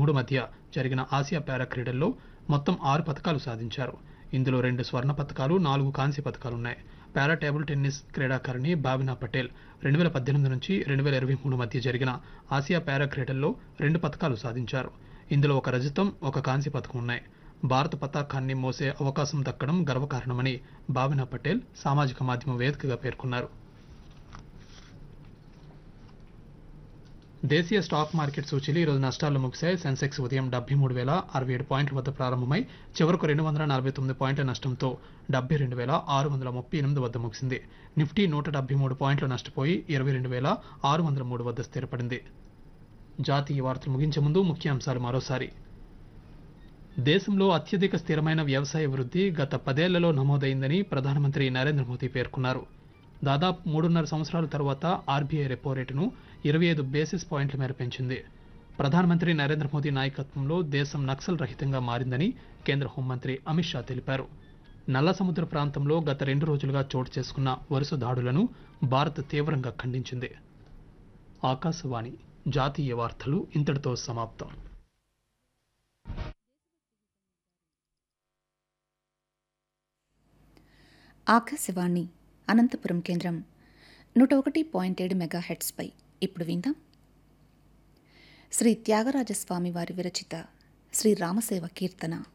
మూడు మధ్య జరిగిన ఆసియా పారా క్రీడల్లో మొత్తం ఆరు పథకాలు సాధించారు ఇందులో రెండు స్వర్ణ పథకాలు నాలుగు కాంస్య పథకాలున్నాయి పారా టేబుల్ టెన్నిస్ క్రీడాకారిణి బాబినా పటేల్ రెండు వేల పద్దెనిమిది నుంచి రెండు వేల ఇరవై మూడు మధ్య జరిగిన ఆసియా పారా క్రీడల్లో రెండు పథకాలు సాధించారు ఇందులో ఒక రజతం ఒక కాంస్య పథకం ఉన్నాయి భారత పతాకాన్ని మోసే అవకాశం దక్కడం గర్వకారణమని బాబినా పటేల్ సామాజిక మాధ్యమం వేదికగా పేర్కొన్నారు దేశీయ స్టాక్ మార్కెట్ సూచీలు ఈరోజు నష్టాల్లో ముగిశాయి సెన్సెక్స్ ఉదయం డెబ్బై మూడు వేల అరవై ఏడు పాయింట్ల వద్ద ప్రారంభమై చివరకు రెండు వందల నలభై తొమ్మిది పాయింట్ల నష్టంతో డెబ్బై రెండు వేల ఆరు వందల ముప్పై ఎనిమిది వద్ద ముగిసింది నిఫ్టీ నూట డెబ్బై మూడు పాయింట్లు నష్టపోయి ఇరవై రెండు వేల ఆరు వందల మూడు వద్ద స్థిరపడింది జాతీయ వార్తలు ముగించే ముందు ముఖ్యాంశాలు మరోసారి దేశంలో అత్యధిక స్థిరమైన వ్యవసాయ వృద్ధి గత పదేళ్లలో నమోదైందని ప్రధానమంత్రి నరేంద్ర మోదీ పేర్కొన్నారు దాదాపు మూడున్నర సంవత్సరాల తర్వాత ఆర్బీఐ రెపో రేటును ఇరవై ఐదు బేసిస్ పాయింట్ల మేర పెంచింది ప్రధానమంత్రి నరేంద్ర మోదీ నాయకత్వంలో దేశం నక్సల్ రహితంగా మారిందని కేంద్ర హోంమంత్రి అమిత్ షా తెలిపారు నల్ల సముద్ర ప్రాంతంలో గత రెండు రోజులుగా చోటు చేసుకున్న వరుస దాడులను భారత్ తీవ్రంగా ఖండించింది ఆకాశవాణి జాతీయ వార్తలు ఇంతటితో సమాప్తం ఆకాశవాణి అనంతపురం కేంద్రం నూట ఒకటి పాయింట్ ఏడు మెగా హెడ్స్పై ఇప్పుడు విందాం శ్రీ త్యాగరాజస్వామి వారి విరచిత శ్రీ రామసేవ కీర్తన